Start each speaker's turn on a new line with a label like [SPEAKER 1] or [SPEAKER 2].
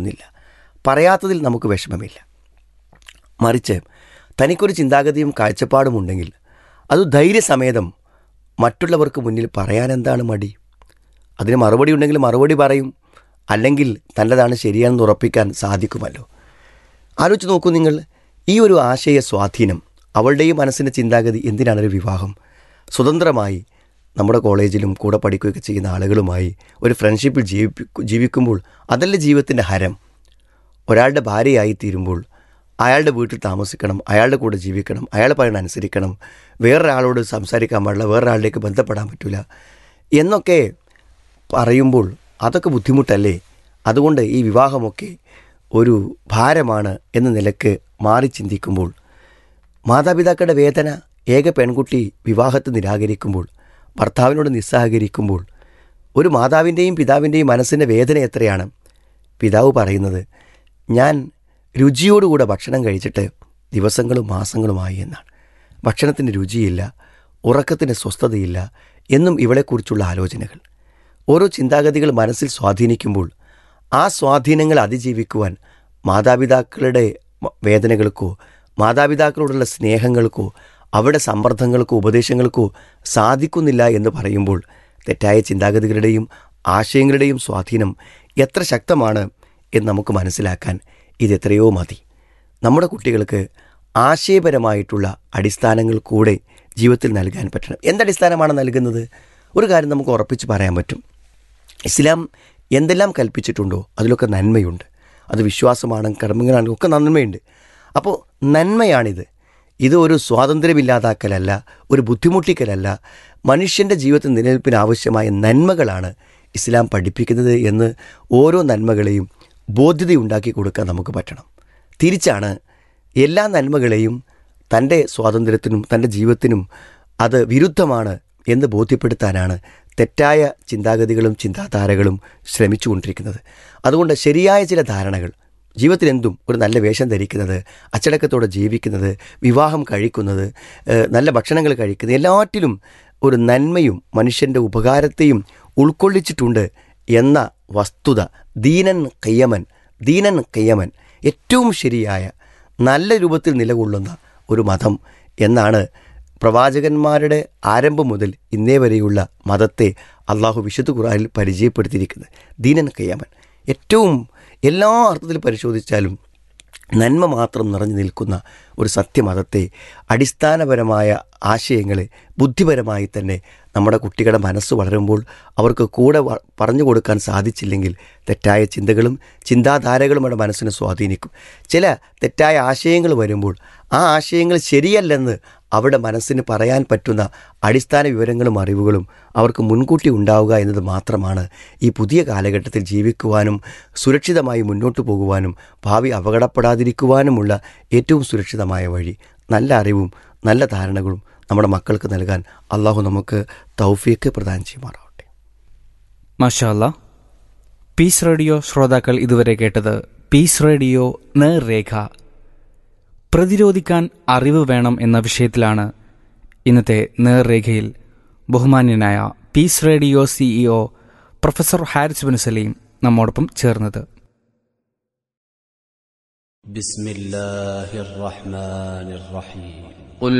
[SPEAKER 1] പോകുന്നില്ല പറയാത്തതിൽ നമുക്ക് വിഷമമില്ല മറിച്ച് തനിക്കൊരു ചിന്താഗതിയും കാഴ്ചപ്പാടും ഉണ്ടെങ്കിൽ അത് ധൈര്യസമേതം മറ്റുള്ളവർക്ക് മുന്നിൽ പറയാൻ എന്താണ് മടി അതിന് മറുപടി ഉണ്ടെങ്കിൽ മറുപടി പറയും അല്ലെങ്കിൽ തൻ്റെതാണ് ശരിയാണെന്ന് ഉറപ്പിക്കാൻ സാധിക്കുമല്ലോ ആലോചിച്ച് നോക്കൂ നിങ്ങൾ ഈ ഒരു ആശയ സ്വാധീനം അവളുടെയും മനസ്സിൻ്റെ ചിന്താഗതി എന്തിനാണ് ഒരു വിവാഹം സ്വതന്ത്രമായി നമ്മുടെ കോളേജിലും കൂടെ പഠിക്കുകയൊക്കെ ചെയ്യുന്ന ആളുകളുമായി ഒരു ഫ്രണ്ട്ഷിപ്പിൽ ജീവിപ്പി ജീവിക്കുമ്പോൾ അതല്ല ജീവിതത്തിൻ്റെ ഹരം ഒരാളുടെ ഭാര്യയായി തീരുമ്പോൾ അയാളുടെ വീട്ടിൽ താമസിക്കണം അയാളുടെ കൂടെ ജീവിക്കണം അയാൾ പറയണ അനുസരിക്കണം വേറൊരാളോട് സംസാരിക്കാൻ പാടില്ല വേറൊരാളിലേക്ക് ബന്ധപ്പെടാൻ പറ്റില്ല എന്നൊക്കെ പറയുമ്പോൾ അതൊക്കെ ബുദ്ധിമുട്ടല്ലേ അതുകൊണ്ട് ഈ വിവാഹമൊക്കെ ഒരു ഭാരമാണ് എന്ന നിലക്ക് മാറി ചിന്തിക്കുമ്പോൾ മാതാപിതാക്കളുടെ വേദന ഏക പെൺകുട്ടി വിവാഹത്തെ നിരാകരിക്കുമ്പോൾ ഭർത്താവിനോട് നിസ്സഹകരിക്കുമ്പോൾ ഒരു മാതാവിൻ്റെയും പിതാവിൻ്റെയും മനസ്സിൻ്റെ വേദന എത്രയാണ് പിതാവ് പറയുന്നത് ഞാൻ രുചിയോടുകൂടെ ഭക്ഷണം കഴിച്ചിട്ട് ദിവസങ്ങളും മാസങ്ങളുമായി എന്നാണ് ഭക്ഷണത്തിന് രുചിയില്ല ഉറക്കത്തിന് സ്വസ്ഥതയില്ല എന്നും ഇവളെക്കുറിച്ചുള്ള ആലോചനകൾ ഓരോ ചിന്താഗതികൾ മനസ്സിൽ സ്വാധീനിക്കുമ്പോൾ ആ സ്വാധീനങ്ങൾ അതിജീവിക്കുവാൻ മാതാപിതാക്കളുടെ മ- വേദനകൾക്കോ മാതാപിതാക്കളോടുള്ള സ്നേഹങ്ങൾക്കോ അവരുടെ സമ്മർദ്ദങ്ങൾക്കോ ഉപദേശങ്ങൾക്കോ സാധിക്കുന്നില്ല എന്ന് പറയുമ്പോൾ തെറ്റായ ചിന്താഗതികളുടെയും ആശയങ്ങളുടെയും സ്വാധീനം എത്ര ശക്തമാണ് എന്ന് നമുക്ക് മനസ്സിലാക്കാൻ ഇത് എത്രയോ മതി നമ്മുടെ കുട്ടികൾക്ക് ആശയപരമായിട്ടുള്ള അടിസ്ഥാനങ്ങൾ കൂടെ ജീവിതത്തിൽ നൽകാൻ പറ്റണം എന്തടിസ്ഥാനമാണ് നൽകുന്നത് ഒരു കാര്യം നമുക്ക് ഉറപ്പിച്ച് പറയാൻ പറ്റും ഇസ്ലാം എന്തെല്ലാം കൽപ്പിച്ചിട്ടുണ്ടോ അതിലൊക്കെ നന്മയുണ്ട് അത് വിശ്വാസമാണ് കർമ്മങ്ങളാണ് ഒക്കെ നന്മയുണ്ട് അപ്പോൾ നന്മയാണിത് ഇത് ഒരു സ്വാതന്ത്ര്യമില്ലാതാക്കലല്ല ഒരു ബുദ്ധിമുട്ടിക്കലല്ല മനുഷ്യൻ്റെ ജീവിതത്തിൽ നിലനിൽപ്പിന് ആവശ്യമായ നന്മകളാണ് ഇസ്ലാം പഠിപ്പിക്കുന്നത് എന്ന് ഓരോ നന്മകളെയും ബോധ്യതയുണ്ടാക്കി കൊടുക്കാൻ നമുക്ക് പറ്റണം തിരിച്ചാണ് എല്ലാ നന്മകളെയും തൻ്റെ സ്വാതന്ത്ര്യത്തിനും തൻ്റെ ജീവിതത്തിനും അത് വിരുദ്ധമാണ് എന്ന് ബോധ്യപ്പെടുത്താനാണ് തെറ്റായ ചിന്താഗതികളും ചിന്താധാരകളും ശ്രമിച്ചുകൊണ്ടിരിക്കുന്നത് അതുകൊണ്ട് ശരിയായ ചില ധാരണകൾ ജീവിതത്തിൽ എന്തും ഒരു നല്ല വേഷം ധരിക്കുന്നത് അച്ചടക്കത്തോടെ ജീവിക്കുന്നത് വിവാഹം കഴിക്കുന്നത് ഏഹ് നല്ല ഭക്ഷണങ്ങൾ കഴിക്കുന്നത് എല്ലാറ്റിലും ഒരു നന്മയും മനുഷ്യൻ്റെ ഉപകാരത്തെയും ഉൾക്കൊള്ളിച്ചിട്ടുണ്ട് എന്ന വസ്തുത ദീനൻ കയ്യമൻ ദീനൻ കയ്യമൻ ഏറ്റവും ശരിയായ നല്ല രൂപത്തിൽ നിലകൊള്ളുന്ന ഒരു മതം എന്നാണ് പ്രവാചകന്മാരുടെ ആരംഭം മുതൽ ഇന്നേ വരെയുള്ള മതത്തെ അള്ളാഹു വിശുദ്ധ ഖുറാനിൽ പരിചയപ്പെടുത്തിയിരിക്കുന്നത് ദീനൻ കയ്യമൻ ഏറ്റവും എല്ലാ അർത്ഥത്തിൽ പരിശോധിച്ചാലും നന്മ മാത്രം നിറഞ്ഞു നിൽക്കുന്ന ഒരു സത്യമതത്തെ അടിസ്ഥാനപരമായ ആശയങ്ങളെ ബുദ്ധിപരമായി തന്നെ നമ്മുടെ കുട്ടികളുടെ മനസ്സ് വളരുമ്പോൾ അവർക്ക് കൂടെ വ- പറഞ്ഞു കൊടുക്കാൻ സാധിച്ചില്ലെങ്കിൽ തെറ്റായ ചിന്തകളും ചിന്താധാരകളും അവരുടെ മനസ്സിനെ സ്വാധീനിക്കും ചില തെറ്റായ ആശയങ്ങൾ വരുമ്പോൾ ആ ആശയങ്ങൾ ശരിയല്ലെന്ന് അവരുടെ മനസ്സിന് പറയാൻ പറ്റുന്ന അടിസ്ഥാന വിവരങ്ങളും അറിവുകളും അവർക്ക് മുൻകൂട്ടി ഉണ്ടാവുക എന്നത് മാത്രമാണ് ഈ പുതിയ കാലഘട്ടത്തിൽ ജീവിക്കുവാനും സുരക്ഷിതമായി മുന്നോട്ട് പോകുവാനും ഭാവി അപകടപ്പെടാതിരിക്കുവാനുമുള്ള ഏറ്റവും സുരക്ഷിതമായ വഴി നല്ല അറിവും നല്ല ധാരണകളും നമ്മുടെ മക്കൾക്ക് നൽകാൻ അള്ളാഹു നമുക്ക് തൗഫീക്ക് പ്രദാനം ചെയ്യുമാറാവട്ടെ
[SPEAKER 2] മാഷാല്ല പീസ് റേഡിയോ ശ്രോതാക്കൾ ഇതുവരെ കേട്ടത് പീസ് റേഡിയോ നേർരേഖ പ്രതിരോധിക്കാൻ അറിവ് വേണം എന്ന വിഷയത്തിലാണ് ഇന്നത്തെ നേർരേഖയിൽ ബഹുമാന്യനായ peace radio CEO professor Haris bin Saleem നമ്മോടൊപ്പം ചേർന്നത്
[SPEAKER 3] بسم الله الرحمن الرحيم